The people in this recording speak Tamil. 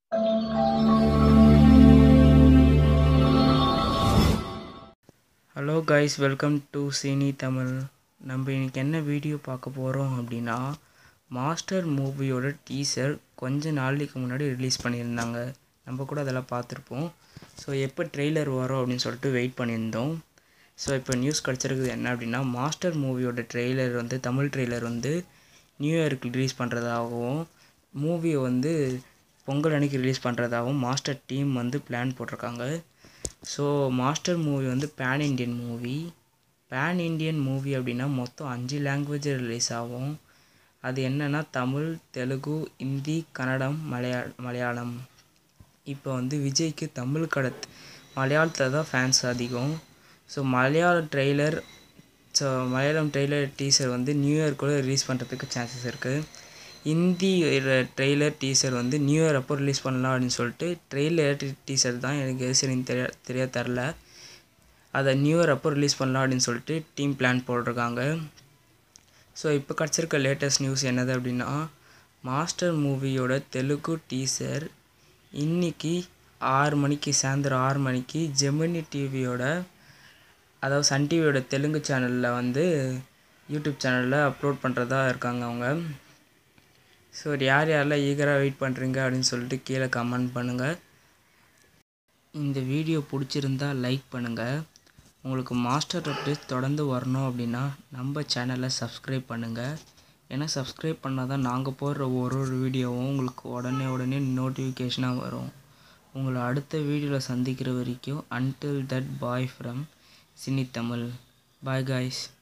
hello guys welcome to Cini Tamil நம்ம இன்னைக்கு என்ன வீடியோ பார்க்க போகிறோம் அப்படின்னா மாஸ்டர் மூவியோட டீசர் கொஞ்ச நாளைக்கு முன்னாடி ரிலீஸ் பண்ணியிருந்தாங்க நம்ம கூட அதெல்லாம் பார்த்துருப்போம் ஸோ எப்போ ட்ரெய்லர் வரும் அப்படின்னு சொல்லிட்டு வெயிட் பண்ணியிருந்தோம் ஸோ இப்போ நியூஸ் கிடச்சிருக்குது என்ன அப்படின்னா மாஸ்டர் மூவியோட ட்ரெய்லர் வந்து தமிழ் ட்ரெய்லர் வந்து நியூ இயருக்கு ரிலீஸ் பண்ணுறதாகவும் மூவியை வந்து பொங்கல் அன்னைக்கு ரிலீஸ் பண்ணுறதாகவும் மாஸ்டர் டீம் வந்து பிளான் போட்டிருக்காங்க ஸோ மாஸ்டர் மூவி வந்து pan Indian movie pan Indian movie அப்படின்னா மொத்தம் அஞ்சு லாங்குவேஜ் ரிலீஸ் ஆகும் அது என்னென்னா தமிழ் தெலுங்கு ஹிந்தி கன்னடம் மலையா மலையாளம் இப்போ வந்து விஜய்க்கு தமிழ் கடத் மலையாளத்தில் தான் ஃபேன்ஸ் அதிகம் ஸோ மலையாள trailer so Malayalam trailer teaser வந்து நியூ இயர் கூட ரிலீஸ் பண்ணுறதுக்கு சான்சஸ் இருக்குது ஹிந்தி ட்ரெய்லர் டீசர் வந்து நியூ இயர் அப்போ ரிலீஸ் பண்ணலாம் அப்படின்னு சொல்லிட்டு ட்ரெய்லர் டீசர் தான் எனக்கு எது சரின்னு தெரிய தெரிய தரல அதை நியூ இயர் அப்போ ரிலீஸ் பண்ணலாம் அப்படின்னு சொல்லிட்டு டீம் பிளான் போட்டிருக்காங்க ஸோ இப்போ கிடச்சிருக்க லேட்டஸ்ட் நியூஸ் என்னது அப்படின்னா மாஸ்டர் மூவியோட தெலுங்கு டீசர் இன்னைக்கு ஆறு மணிக்கு சாயந்தரம் ஆறு மணிக்கு ஜெமினி டிவியோட அதாவது சன் டிவியோட தெலுங்கு சேனலில் வந்து யூடியூப் சேனலில் அப்லோட் பண்ணுறதா இருக்காங்க அவங்க ஸோ யார் யாரெல்லாம் ஈகராக வெயிட் பண்ணுறீங்க அப்படின்னு சொல்லிட்டு கீழே கமெண்ட் பண்ணுங்கள் இந்த வீடியோ பிடிச்சிருந்தா லைக் பண்ணுங்கள் உங்களுக்கு மாஸ்டர் அப்டேட் தொடர்ந்து வரணும் அப்படின்னா நம்ம சேனலை சப்ஸ்கிரைப் பண்ணுங்கள் ஏன்னா சப்ஸ்கிரைப் பண்ணால் தான் நாங்கள் போடுற ஒரு ஒரு வீடியோவும் உங்களுக்கு உடனே உடனே நோட்டிஃபிகேஷனாக வரும் உங்களை அடுத்த வீடியோவில் சந்திக்கிற வரைக்கும் until that bye from Cini Tamil bye guys